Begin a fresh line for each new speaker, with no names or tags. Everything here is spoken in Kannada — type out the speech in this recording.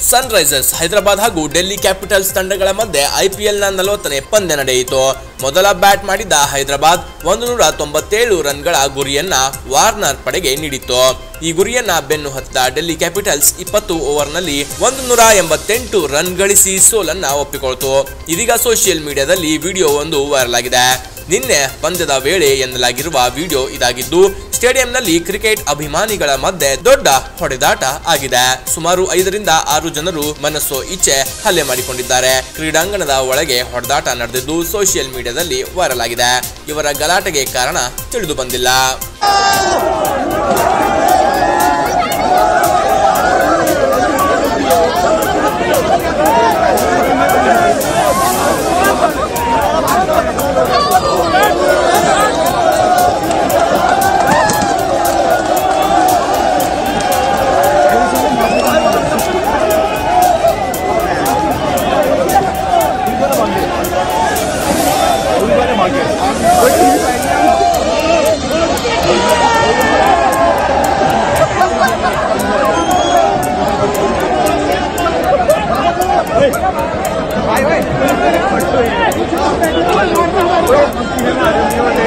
ಸನ್ ರೈಸರ್ಸ್ ಹೈದರಾಬಾದ್ ಹಾಗೂ ಡೆಲ್ಲಿ ಕ್ಯಾಪಿಟಲ್ಸ್ ತಂಡಗಳ ಮಧ್ಯೆ ಐಪಿಎಲ್ನ ನಲವತ್ತನೇ ಪಂದ್ಯ ನಡೆಯಿತು ಮೊದಲ ಬ್ಯಾಟ್ ಮಾಡಿದ ಹೈದರಾಬಾದ್ ಒಂದು ನೂರ ತೊಂಬತ್ತೇಳು ರನ್ಗಳ ಗುರಿಯನ್ನ ವಾರ್ನರ್ ಪಡೆಗೆ ನೀಡಿತ್ತು ಈ ಗುರಿಯನ್ನ ಬೆನ್ನು ಹತ್ತಿದ ಡೆಲ್ಲಿ ಕ್ಯಾಪಿಟಲ್ಸ್ ಇಪ್ಪತ್ತು ಓವರ್ನಲ್ಲಿ ಒಂದು ನೂರ ಎಂಬತ್ತೆಂಟು ರನ್ ಗಳಿಸಿ ಸೋಲನ್ನ ಒಪ್ಪಿಕೊಳ್ತು ಇದೀಗ ಸೋಷಿಯಲ್ ಮೀಡಿಯಾದಲ್ಲಿ ವಿಡಿಯೋ ಒಂದು ವೈರಲ್ ಆಗಿದೆ ನಿನ್ನೆ ಪಂದ್ಯದ ವೇಳೆ ಎನ್ನಲಾಗಿರುವ ವಿಡಿಯೋ ಇದಾಗಿದ್ದು ಸ್ಟೇಡಿಯಂನಲ್ಲಿ ಕ್ರಿಕೆಟ್ ಅಭಿಮಾನಿಗಳ ಮಧ್ಯೆ ದೊಡ್ಡ ಹೊಡೆದಾಟ ಆಗಿದೆ ಸುಮಾರು ಐದರಿಂದ ಆರು ಜನರು ಮನಸ್ಸು ಇಚ್ಛೆ ಹಲ್ಲೆ ಮಾಡಿಕೊಂಡಿದ್ದಾರೆ ಕ್ರೀಡಾಂಗಣದ ಒಳಗೆ ಹೊಡೆದಾಟ ನಡೆದಿದ್ದು ಸೋಷಿಯಲ್ ಮೀಡಿಯಾದಲ್ಲಿ ವೈರಲ್ ಆಗಿದೆ ಇವರ ಗಲಾಟೆಗೆ ಕಾರಣ ತಿಳಿದು ಬಂದಿಲ್ಲ
Vai, vai.